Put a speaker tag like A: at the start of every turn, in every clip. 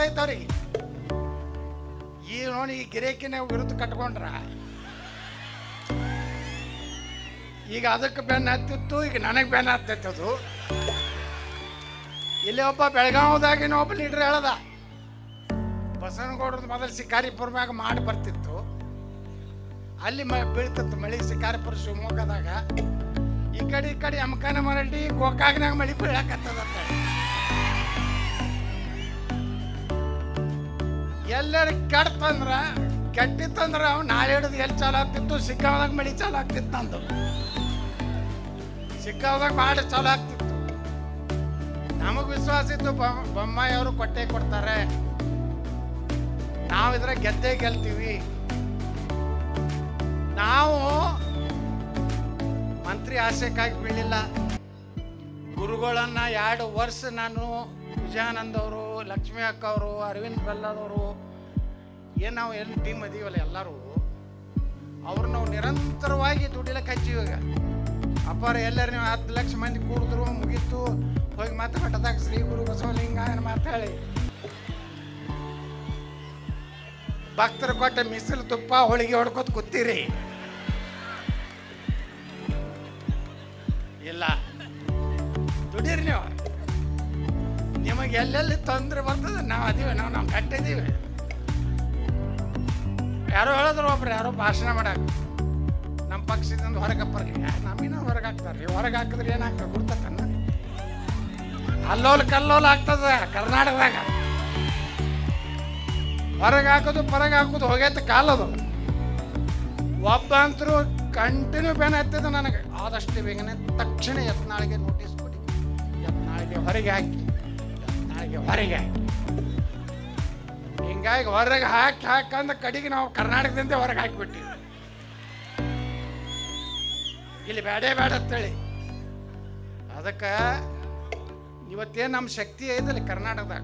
A: ಗೊತ್ತೈತೆ ಅವ್ರಿಗೆ ಈ ನೋಡಿ ಈ ಗಿರೇಕಿನ ವಿರುದ್ಧ ಕಟ್ಕೊಂಡ್ರ ಈಗ ಅದಕ್ಕೆ ಬೆನ್ನ ಹತ್ತಿತ್ತು ಈಗ ನನಗೆ ಬೆನ್ನ ಹತ್ತೈತೆ ಅದು ಇಲ್ಲಿ ಒಬ್ಬ ಬೆಳಗಾವದಾಗಿನ ಒಬ್ಬ ಲೀಡ್ರ್ ಹೇಳದ ಬಸವನಗೌಡ್ರದ್ದು ಮೊದಲು ಶಿಕಾರಿಪುರ ಮ್ಯಾಗ ಮಾಡಿ ಬರ್ತಿತ್ತು ಅಲ್ಲಿ ಮ ಬೀಳ್ತಿತ್ತು ಮಳಿ ಶಿಕಾರಿಪುರ ಶಿವಮೊಗ್ಗದಾಗ ಈ ಕಡೆ ಈ ಕಡೆ ಅಮಕನ ಮರಡಿ ಗೋಕಾಕ್ನಾಗ ಮಳಿ ಬೀಳಕತ್ತದಂತ ಎಲ್ಲರ ಕೆಡ್ತಂದ್ರ ಕೆಟ್ಟಿತ್ತಂದ್ರ ಅವ್ ನಾಳೆ ಹಿಡಿದು ಎಲ್ಲಿ ಚಾಲು ಆಗ್ತಿತ್ತು ಸಿಕ್ಕಾವದಾಗ ಮಳಿ ಚಾಲು ಆಗ್ತಿತ್ತು ನಂದು ಸಿಕ್ಕಾವದಾಗ ಮಾಡಿ ಚಾಲು ಆಗ್ತಿತ್ತು ನಮಗ್ ವಿಶ್ವಾಸ ಇತ್ತು ಬೊ- ಬೊಮ್ಮಾಯಿ ಅವರು ಕೊಟ್ಟೆ ಕೊಡ್ತಾರೆ ನಾವು ಇದ್ರ ಗೆದ್ದೇ ಗೆಲ್ತೀವಿ ನಾವು ಮಂತ್ರಿ ಆಸೆಕ್ಕಾಗಿ ಬೀಳಿಲ್ಲ ಗುರುಗಳನ್ನ ಎರಡು ವರ್ಷ ನಾನು ವಿಜಯಾನಂದ್ ಅವರು ಲಕ್ಷ್ಮೀ ಅಕ್ಕ ಅವರು ಅರವಿಂದ್ ಬೆಲ್ಲದವರು ಏನು ನಾವು ಏನು ಟೀಮ್ ಅದೀವಲ್ಲ ಎಲ್ಲರೂ ಅವ್ರು ನಾವು ನಿರಂತರವಾಗಿ ದುಡಿಲಕ್ಕೆ ಹಚ್ಚಿವಿ ಈಗ ಅಪ್ಪಾರ ಎಲ್ಲರೂ ನೀವು ಹತ್ತು ಲಕ್ಷ ಮಂದಿ ಕೂಡಿದ್ರು ಮುಗೀತು ಹೋಗಿ ಮತ್ತೆ ಮಠದಾಗ ಶ್ರೀ ಗುರು ಬಸವಲಿಂಗಾಯನ ಮಾತಾಡಿ ಭಕ್ತರು ಕೊಟ್ಟ ಮಿಸಲು ತುಪ್ಪ ಹೋಳಿಗೆ ಹೊಡ್ಕೊತ ಕೂತೀರಿ ಇಲ್ಲ ದುಡೀರಿ ನೀವು ನಿಮಗೆ ಎಲ್ಲೆಲ್ಲಿ ತೊಂದರೆ ಬರ್ತದೆ ನಾವು ಅದೀವಿ ನಾವು ನಾವು ಕಟ್ಟಿದ್ದೀವಿ ಯಾರೋ ಹೇಳಿದ್ರು ಒಬ್ರು ಯಾರೋ ಭಾಷಣ ಮಾಡಾಕ ನಮ್ಮ ಪಕ್ಷದಿಂದ ಹೊರಗೆ ಬರ್ರಿ ನಮ್ಮಿನ ಹೊರಗೆ ಹಾಕ್ತಾರೆ ಹೊರಗೆ ಹಾಕಿದ್ರೆ ಏನಾಗ್ತದೆ ಗುರ್ತತನ್ನ ಅಲ್ಲೋಲ್ ಕಲ್ಲೋಲ್ ಆಗ್ತದ ಕರ್ನಾಟಕದಾಗ ಹೊರಗೆ ಹಾಕೋದು ಹೊರಗೆ ಹಾಕೋದು ಹೋಗೈತೆ ಕಾಲದು ಒಬ್ಬ ಅಂತರೂ ಕಂಟಿನ್ಯೂ ಬೇನೆ ಹತ್ತಿದ ನನಗೆ ಆದಷ್ಟು ಬೇಗನೆ ತಕ್ಷಣ ಯತ್ನಾಳಿಗೆ ನೋಟಿಸ್ ಕೊಡಿ ಯತ್ನಾಳಿಗೆ ಹೊರಗೆ ಹಾಕಿ ಯತ್ನಾಳಿಗೆ ಹೊರಗೆ ಹಾಕಿ ಹಿಂಗಾಗಿ ಹೊರಗೆ ಹಾಕಿ ಹಾಕಂದ ಕಡೆಗೆ ನಾವು ಕರ್ನಾಟಕದಿಂದ ಹೊರಗೆ ಹಾಕಿಬಿಟ್ಟಿವಿ ಇಲ್ಲಿ ಬೇಡೇ ಬೇಡ ಅಂತೇಳಿ ಅದಕ್ಕೆ ಇವತ್ತೇನು ನಮ್ಮ ಶಕ್ತಿ ಐತಲ್ಲ ಕರ್ನಾಟಕದಾಗ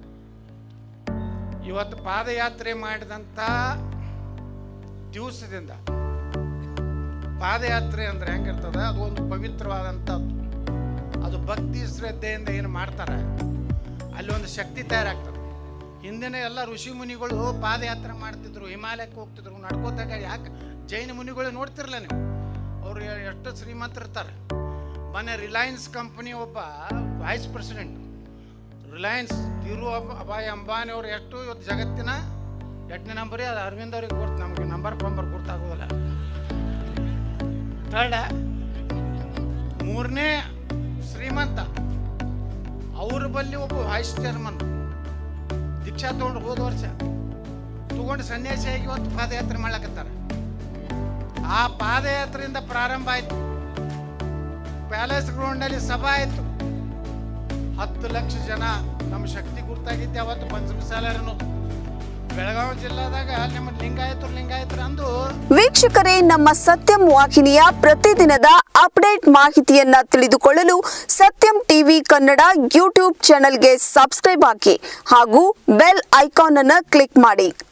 A: ಇವತ್ತು ಪಾದಯಾತ್ರೆ ಮಾಡಿದಂಥ ದಿವಸದಿಂದ ಪಾದಯಾತ್ರೆ ಅಂದ್ರೆ ಹೆಂಗಿರ್ತದ ಅದು ಒಂದು ಪವಿತ್ರವಾದಂಥದ್ದು ಅದು ಭಕ್ತಿ ಶ್ರದ್ಧೆಯಿಂದ ಏನು ಮಾಡ್ತಾರೆ ಅಲ್ಲಿ ಒಂದು ಶಕ್ತಿ ತಯಾರಾಗ್ತದೆ ಹಿಂದಿನ ಎಲ್ಲ ಋಷಿ ಮುನಿಗಳು ಪಾದಯಾತ್ರೆ ಮಾಡ್ತಿದ್ರು ಹಿಮಾಲಯಕ್ಕೆ ಹೋಗ್ತಿದ್ರು ನಡ್ಕೋತಾಗ ಯಾಕೆ ಜೈನ ಮುನಿಗಳು ನೋಡ್ತಿರಲ್ಲ ನೀವು ಅವರು ಎಷ್ಟು ಶ್ರೀಮಂತರು ಇರ್ತಾರೆ ಮೊನ್ನೆ ರಿಲಯನ್ಸ್ ಕಂಪನಿ ಒಬ್ಬ ವೈಸ್ ಪ್ರೆಸಿಡೆಂಟ್ ರಿಲಯನ್ಸ್ ಧಿರು ಅಬ- ಅಭಾಯ್ ಅಂಬಾನಿ ಅವರು ಎಷ್ಟು ಇವತ್ತು ಜಗತ್ತಿನ ಎಂಟನೇ ನಂಬರೇ ಅದು ಅರವಿಂದ್ ಅವ್ರಿಗೆ ಗುರ್ತು ನಮಗೆ ನಂಬರ್ ಪಂಬರ್ ಗುರ್ತಾಗೋದಿಲ್ಲ ಥರ್ಡ ಮೂರನೇ ಶ್ರೀಮಂತ ಅವ್ರ ಬಲ್ಲಿ ಒಬ್ಬ ವೈಸ್ ಚೇರ್ಮನ್ ದೀಕ್ಷಾ ತಗೊಂಡು ಹೋದ ವರ್ಷ ತಗೊಂಡು ಸನ್ಯಾಸಿಯಾಗಿ ಇವತ್ತು ಪಾದಯಾತ್ರೆ ಮಾಡ್ಲಕತ್ತಾರ ಆ ಪಾದಯಾತ್ರೆಯಿಂದ ಪ್ರಾರಂಭ ಆಯ್ತು ಪ್ಯಾಲೇಸ್ ಗ್ರೌಂಡ್ನಲ್ಲಿ ಸಭಾ ಆಯ್ತು ಹತ್ತು ಲಕ್ಷ ಜನ ನಮ್ಮ ಶಕ್ತಿ ಗುರ್ತಾಗಿದ್ದೆ ಅವತ್ತು ಪಂಚಮಸಾಲರ್ ಅನ್ನೋದು ಬೆಳಗಾವಿ ಜಿಲ್ಲಾದಾಗ ನಮ್ಮ ಲಿಂಗಾಯತರು ಲಿಂಗಾಯತರು ಅಂದು
B: ವೀಕ್ಷಕರೇ ನಮ್ಮ ಸತ್ಯಂ ವಾಹಿನಿಯ ಪ್ರತಿದಿನದ ಅಪ್ಡೇಟ್ ಮಾಹಿತಿಯನ್ನ ತಿಳಿದುಕೊಳ್ಳಲು ಸತ್ಯಂ ಟಿವಿ ಕನ್ನಡ ಯೂಟ್ಯೂಬ್ ಚಾನೆಲ್ಗೆ ಸಬ್ಸ್ಕ್ರೈಬ್ ಹಾಕಿ ಹಾಗೂ ಬೆಲ್ ಐಕಾನ್ ಅನ್ನು ಕ್ಲಿಕ್ ಮಾಡಿ